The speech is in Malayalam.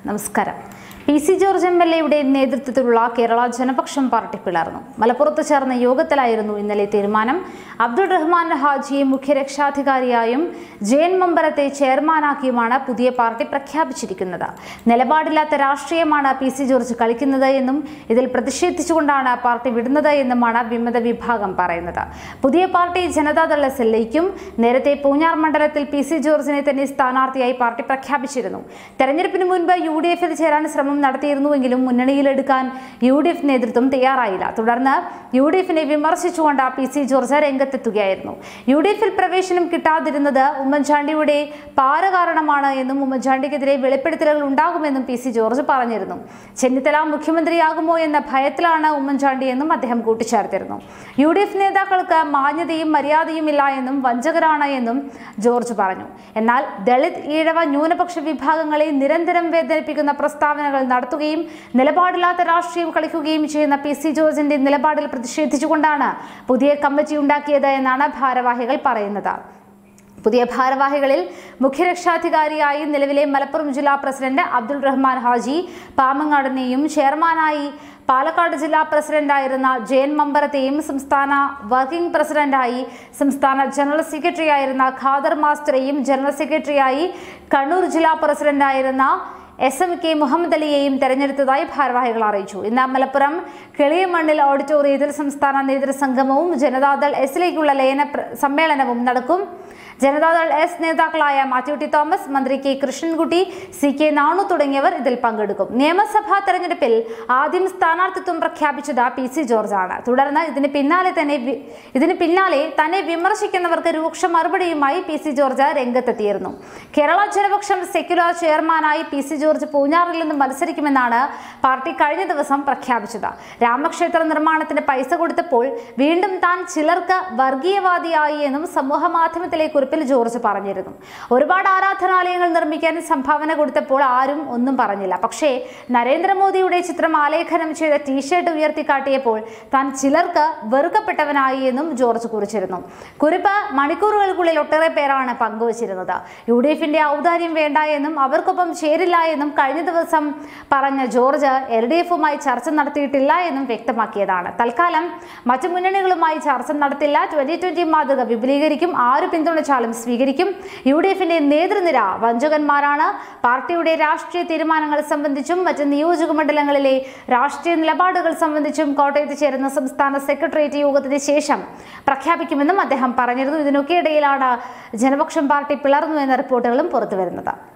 നമസ്കാരം P C George M L എയുടെ നേതൃത്വത്തിലുള്ള കേരള ജനപക്ഷം പാർട്ടി പിളർന്നു മലപ്പുറത്ത് ചേർന്ന യോഗത്തിലായിരുന്നു ഇന്നലെ തീരുമാനം അബ്ദുൾ റഹ്മാൻ ഹാജിയെ മുഖ്യരക്ഷാധികാരിയായും ജയൻ മമ്പരത്തെ ചെയർമാനാക്കിയുമാണ് പുതിയ പാർട്ടി പ്രഖ്യാപിച്ചിരിക്കുന്നത് നിലപാടില്ലാത്ത രാഷ്ട്രീയമാണ് പി സി ജോർജ് കളിക്കുന്നത് എന്നും ഇതിൽ പ്രതിഷേധിച്ചുകൊണ്ടാണ് പാർട്ടി വിടുന്നത് എന്നുമാണ് വിമത വിഭാഗം പറയുന്നത് പുതിയ പാർട്ടി ജനതാദൾ എസ് എല്ലേക്കും നേരത്തെ പൂഞ്ഞാർ മണ്ഡലത്തിൽ പി സി ജോർജിനെ തന്നെ സ്ഥാനാർത്ഥിയായി പാർട്ടി പ്രഖ്യാപിച്ചിരുന്നു തെരഞ്ഞെടുപ്പിന് മുൻപ് യു ഡി എഫിൽ ചേരാൻ ശ്രമം നടത്തിയിരുന്നുവെങ്കിലും മുന്നണിയിലെടുക്കാൻ യു ഡി എഫ് നേതൃത്വം തയ്യാറായില്ല തുടർന്ന് യു ഡി എഫിനെ വിമർശിച്ചുകൊണ്ട് പി സി ജോർജ് രംഗത്തെത്തുകയായിരുന്നു യു ഡി എഫിൽ പ്രവേശനം കിട്ടാതിരുന്നത് ഉമ്മൻചാണ്ടിയുടെ പാര കാരണമാണ് എന്നും ഉമ്മൻചാണ്ടിക്കെതിരെ വെളിപ്പെടുത്തലുകൾ ഉണ്ടാകുമെന്നും പി സി ജോർജ് പറഞ്ഞിരുന്നു ചെന്നിത്തല മുഖ്യമന്ത്രിയാകുമോ എന്ന ഭയത്തിലാണ് ഉമ്മൻചാണ്ടി എന്നും അദ്ദേഹം കൂട്ടിച്ചേർത്തിരുന്നു യു ഡി എഫ് നേതാക്കൾക്ക് മാന്യതയും മര്യാദയും ഇല്ല എന്നും വഞ്ചകരാണ് എന്നും ജോർജ് പറഞ്ഞു എന്നാൽ ദളിത് ഈഴവ ന്യൂനപക്ഷ വിഭാഗങ്ങളെ നിരന്തരം വേദനിപ്പിക്കുന്ന പ്രസ്താവനകൾ നടത്തുകയും നിലപാടില്ലാത്ത രാഷ്ട്രീയം കളിക്കുകയും ചെയ്യുന്ന പി സി ജോർജിന്റെ നിലപാടിൽ പ്രതിഷേധിച്ചുകൊണ്ടാണ് പുതിയ കമ്മിറ്റി ഉണ്ടാക്കിയത് എന്നാണ് ഭാരവാഹികൾ പറയുന്നത് പുതിയ ഭാരവാഹികളിൽ മുഖ്യരക്ഷാധികാരിയായി നിലവിലെ മലപ്പുറം ജില്ലാ പ്രസിഡന്റ് അബ്ദുൾ റഹ്മാൻ ഹാജി പാമങ്ങാടിനെയും ചെയർമാനായി പാലക്കാട് ജില്ലാ പ്രസിഡന്റായിരുന്ന ജയൻ മമ്പരത്തെയും സംസ്ഥാന വർക്കിംഗ് പ്രസിഡന്റായി സംസ്ഥാന ജനറൽ സെക്രട്ടറിയായിരുന്ന ഖാദർ മാസ്റ്ററെയും ജനറൽ സെക്രട്ടറിയായി കണ്ണൂർ ജില്ലാ പ്രസിഡന്റായിരുന്ന എസ് എം കെ മുഹമ്മദ് അലിയെയും തെരഞ്ഞെടുത്തതായി ഭാരവാഹികൾ അറിയിച്ചു ഇന്ന് മലപ്പുറം കിളിയമണ്ണിൽ ഓഡിറ്റോറിയത്തിൽ സംസ്ഥാന നേതൃസംഗമവും ജനതാദൾ എസിലേക്കുള്ള ലയന പ്ര- സമ്മേളനവും നടക്കും ജനതാദൾ എസ് നേതാക്കളായ മാത്യു ടി തോമസ് മന്ത്രി K Krishnankutty C K Nanu തുടങ്ങിയവർ ഇതിൽ പങ്കെടുക്കും നിയമസഭാ തെരഞ്ഞെടുപ്പിൽ ആദ്യം സ്ഥാനാർത്ഥിത്വം പ്രഖ്യാപിച്ചത് പി സി ജോർജ് ആണ് തുടർന്ന് ഇതിന് പിന്നാലെ തന്നെ വി- ഇതിന് പിന്നാലെ തന്നെ വിമർശിക്കുന്നവർക്ക് രൂക്ഷ മറുപടിയുമായി പി സി ജോർജ് രംഗത്തെത്തിയിരുന്നു കേരള ജനപക്ഷം സെക്യുലർ ചെയർമാനായി പി സി ജോർജ് പൂഞ്ഞാറിൽ നിന്ന് മത്സരിക്കുമെന്നാണ് പാർട്ടി കഴിഞ്ഞ ദിവസം പ്രഖ്യാപിച്ചത് രാമക്ഷേത്ര നിർമ്മാണത്തിന് പൈസ കൊടുത്തപ്പോൾ വീണ്ടും താൻ ചിലർക്ക് വർഗീയവാദിയായി എന്നും സമൂഹ മാധ്യമത്തിലെ കുറിപ്പിൽ ജോർജ് പറഞ്ഞിരുന്നു ഒരുപാട് ആരാധനാലയങ്ങൾ നിർമ്മിക്കാൻ സംഭാവന കൊടുത്തപ്പോൾ ആരും ഒന്നും പറഞ്ഞില്ല പക്ഷേ നരേന്ദ്രമോദിയുടെ ചിത്രം ആലേഖനം ചെയ്ത ടീഷർട്ട് ഉയർത്തിക്കാട്ടിയപ്പോൾ താൻ ചിലർക്ക് വെറുക്കപ്പെട്ടവനായി എന്നും ജോർജ് കുറിച്ചിരുന്നു കുറിപ്പ് മണിക്കൂറുകൾക്കുള്ളിൽ ഒട്ടേറെ പേരാണ് പങ്കുവച്ചിരുന്നത് യു ഡി എഫിന്റെ ഔദാര്യം വേണ്ട എന്നും അവർക്കൊപ്പം ചേരില്ല എന്നും കഴിഞ്ഞ ദിവസം പറഞ്ഞ ജോർജ് എൽ ഡി എഫുമായി ചർച്ച നടത്തിയിട്ടില്ല എന്നും വ്യക്തമാക്കിയതാണ് തൽക്കാലം മറ്റു മുന്നണികളുമായി ചർച്ച നടത്തില്ല ട്വന്റി ട്വന്റി മാതൃക വിപുലീകരിക്കും ആര് പിന്തുണച്ചാലും സ്വീകരിക്കും യു ഡി എഫിന്റെ നേതൃനിര വഞ്ചകന്മാരാണ് പാർട്ടിയുടെ രാഷ്ട്രീയ തീരുമാനങ്ങൾ സംബന്ധിച്ചും മറ്റ് നിയോജക മണ്ഡലങ്ങളിലെ രാഷ്ട്രീയ നിലപാടുകൾ സംബന്ധിച്ചും കോട്ടയത്ത് ചേരുന്ന സംസ്ഥാന സെക്രട്ടേറിയറ്റ് യോഗത്തിന് ശേഷം പ്രഖ്യാപിക്കുമെന്നും അദ്ദേഹം പറഞ്ഞിരുന്നു ഇതിനൊക്കെ ഇടയിലാണ് ജനപക്ഷം പാർട്ടി പിളർന്നു എന്ന റിപ്പോർട്ടുകളും പുറത്തുവരുന്നത്